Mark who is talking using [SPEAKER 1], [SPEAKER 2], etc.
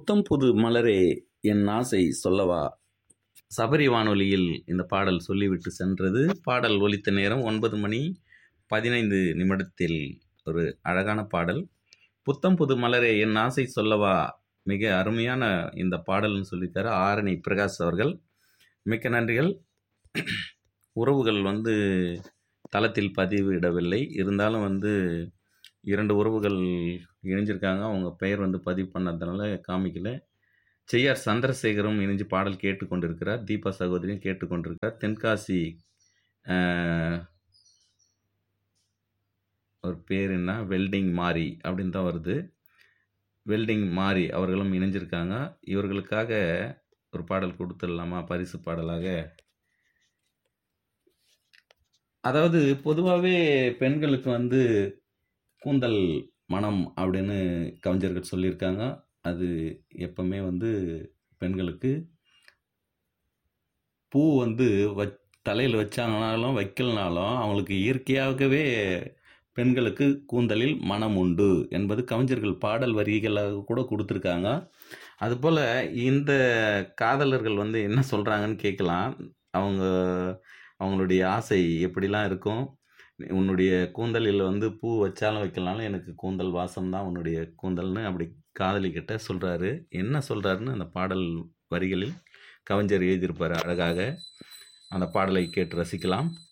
[SPEAKER 1] புத்தம் புது மலரே என் ஆசை சொல்லவா சபரி வானொலியில் இந்த பாடல் சொல்லிவிட்டு சென்றது பாடல் ஒலித்த நேரம் ஒன்பது மணி பதினைந்து நிமிடத்தில் ஒரு அழகான பாடல் புத்தம் புது மலரே என் ஆசை சொல்லவா மிக அருமையான இந்த பாடல்னு சொல்லித்தர ஆரணி பிரகாஷ் அவர்கள் மிக்க நன்றிகள் உறவுகள் வந்து தளத்தில் பதிவிடவில்லை இருந்தாலும் வந்து இரண்டு உறவுகள் இணைஞ்சிருக்காங்க அவங்க பெயர் வந்து பதிவு பண்ணதுனால காமிக்கல செய்யார் சந்திரசேகரும் இணைஞ்சு பாடல் கேட்டுக்கொண்டிருக்கிறார் தீபா சகோதரியும் கேட்டுக்கொண்டிருக்கிறார் தென்காசி ஆஹ், ஒரு பேர் என்ன வெல்டிங் மாரி அப்படின்னு தான் வருது வெல்டிங் மாரி அவர்களும் இணைஞ்சிருக்காங்க இவர்களுக்காக ஒரு பாடல் கொடுத்துடலாமா பரிசு பாடலாக அதாவது பொதுவாகவே பெண்களுக்கு வந்து கூந்தல் மனம் அப்படின்னு கவிஞர்கள் சொல்லியிருக்காங்க அது எப்பவுமே வந்து பெண்களுக்கு பூ வந்து வ தலையில் வச்சாங்கனாலும் வைக்கலனாலும் அவங்களுக்கு இயற்கையாகவே பெண்களுக்கு கூந்தலில் மனம் உண்டு என்பது கவிஞர்கள் பாடல் வரிகளாக கூட கொடுத்துருக்காங்க அதுபோல் இந்த காதலர்கள் வந்து என்ன சொல்கிறாங்கன்னு கேட்கலாம் அவங்க அவங்களுடைய ஆசை எப்படிலாம் இருக்கும் உன்னுடைய கூந்தலில் வந்து பூ வச்சாலும் வைக்கலனாலும் எனக்கு கூந்தல் வாசம் தான் உன்னுடைய கூந்தல்னு அப்படி காதலிக்கிட்ட சொல்கிறாரு என்ன சொல்கிறாருன்னு அந்த பாடல் வரிகளில் கவிஞர் எழுதியிருப்பார் அழகாக அந்த பாடலை கேட்டு ரசிக்கலாம்